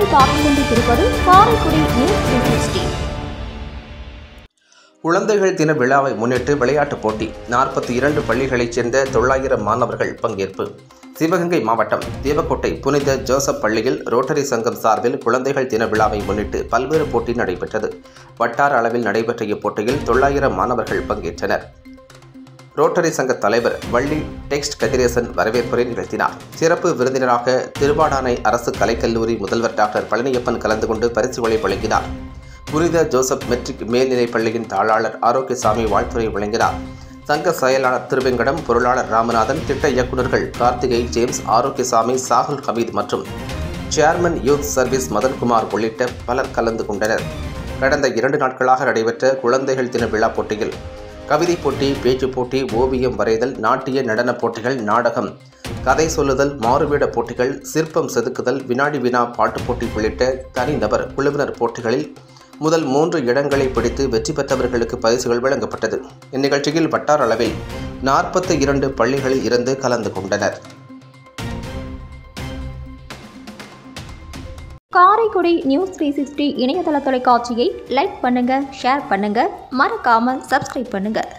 பார்த்துக் கொண்டிருப்பது Karaikudi news three sixty குழந்தைகள் தின விழாவை முன்னிட்டு விளையாட்டுப் போட்டி நாற்பத்தி இரண்டு பள்ளிகளைச் சேர்ந்த தொள்ளாயிரம் மாணவர்கள் பங்கேற்பு சிவகங்கை மாவட்டம் தேவக்கோட்டை புனித ஜோசப் பள்ளியில் ரோட்டரி சங்கம் சார்பில் குழந்தைகள் தின விழாவை முன்னிட்டு பல்வேறு போட்டி நடைபெற்றது வட்டார அளவில் நடைபெற்ற இப்போட்டியில் தொள்ளாயிரம் மாணவர்கள் பங்கேற்றனர் ரோட்டரி சங்க தலைவர் வள்ளி டெக்ஸ்ட் கதிரேசன் வரவேற்புரை நிகழ்த்தினார் சிறப்பு விருந்தினராக திருவாடானை அரசு கலைக்கல்லூரி முதல்வர் டாக்டர் பழனியப்பன் கலந்து கொண்டு பரிசுகளை வழங்கினார் புனித ஜோசப் மெட்ரிக் மேல்நிலைப் பள்ளியின் தாளாளர் ஆரோக்கியசாமி வாழ்த்துரை வழங்கினார் சங்க செயலாளர் திருவெங்கடம் பொருளாளர் ராமநாதன் திட்ட இயக்குநர்கள் கார்த்திகை ஜேம்ஸ் ஆரோக்கியசாமி சாகுல் ஹமீத் மற்றும் சேர்மன் யூத் சர்வீஸ் மதன்குமார் உள்ளிட்ட பலர் கலந்து கொண்டனர் கடந்த இரண்டு நாட்களாக நடைபெற்ற குழந்தைகள் தின விழா போட்டியில் கவிதை போட்டி பேச்சுப் போட்டி ஓவியம் வரைதல் நாட்டிய நடனப் போட்டிகள் நாடகம் கதை சொல்லுதல் மாறுவேட போட்டிகள் சிற்பம் செதுக்குதல் வினாடி வினா பாட்டுப் போட்டி உள்ளிட்ட தனிநபர் குழுவினர் போட்டிகளில் முதல் மூன்று இடங்களை பிடித்து வெற்றி பெற்றவர்களுக்கு பரிசுகள் வழங்கப்பட்டது இந்நிகழ்ச்சியில் வட்டார அளவில் நாற்பத்தி இரண்டு பள்ளிகளில் இருந்து கலந்து கொண்டனர் காரைக்குடி நியூஸ் த்ரீ சிக்ஸ்டி இணையதள தொலைக்காட்சியை லைக் பண்ணுங்க ஷேர் பண்ணுங்க மறக்காம சப்ஸ்கிரைப் பண்ணுங்க